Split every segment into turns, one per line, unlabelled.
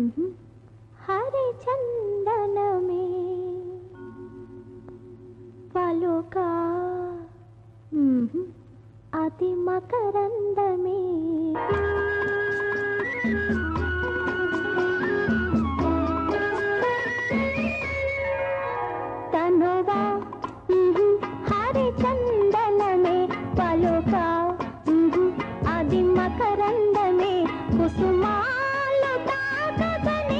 హరిచందనమే పలుకా అతి మకరందమే తనువా హరిచందనమే పలుకా అది మకరందమే కుసుమాలు తాకగనే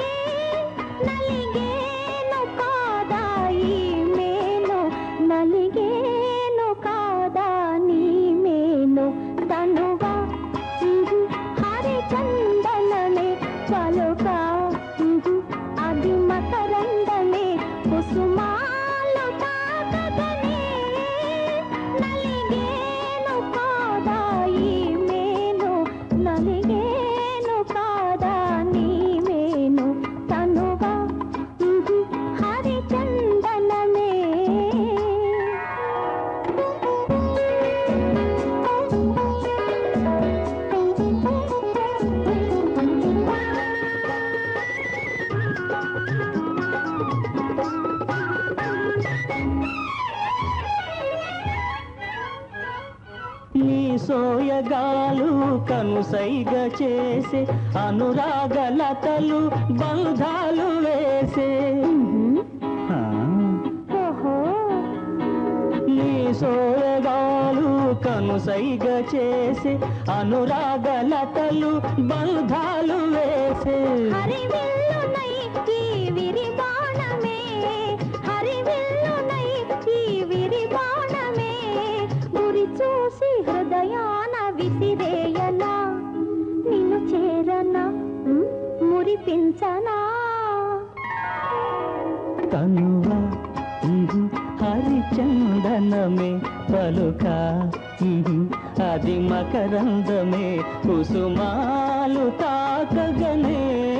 నలిగేను కాదా ఈ మేను నలిగేను కాదా నీ మేను తనువా హరిచందనమే పలుకా అది మకరందమే కుసుమాలు తాకగనే నలిగేను కాదా ఈ మేను నలిగేను కాదా నీ మేను తనుగా హరిచందనమే
నీ సోయగాలు కనుసైగ చేసే అనురాగలతలు బంధాలు వేసే ఆ,
ఓహో
నీ సోయగాలు కనుసైగ చేసే అనురాగలతలు బంధాలు వేసే
హరివిల్లునై ఈ విరిబాణమే హరివిల్లునై ఈ విరిబాణమే గురి చూసి హృదయాన విసిరేయనా నిన్ను చేరనా ఉమ్, మురిపించనా
కనువా ఇహు హరిచందనమే పలుక ఇహు అది మకరందమే కుసుమాలు తాకగనే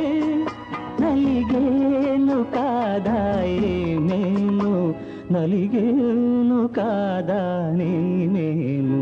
నలిగేను కాదా నేను నలిగేను కాదా నేను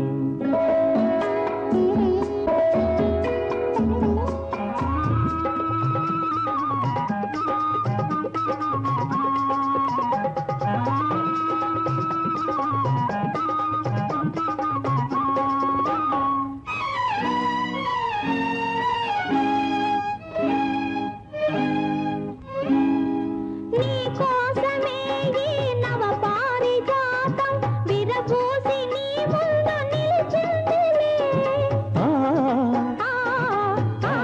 నీ కోసమే ఈ నవ పారిజాతం విరబూసి నీ ముందు నిలిచిందిలే
ఆ
ఆ, ఆ,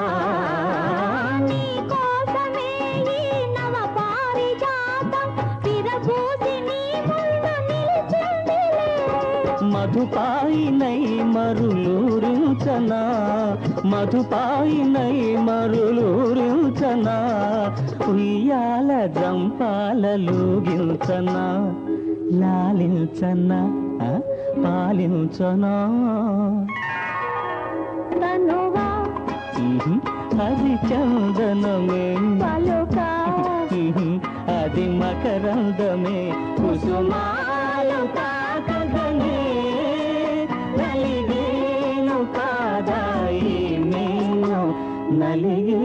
నీ కోసమే ఈ నవ పారిజాతం విరబూసి నీ ముందు నిలిచిందిలే
మధుపాయినై మరులూరించనా మధుపాయినై మరులూరించనా ఉయ్యాల జంపాలలుగించనా లాలించనా ఆ, పాలించనా
తనువా
ఇహి, అది చందనమే
పలుకా
ఇహి, అది మకరందమే కుసుమాలు తాకగనే నలిగేను కాదా ఈ నేను నలిగే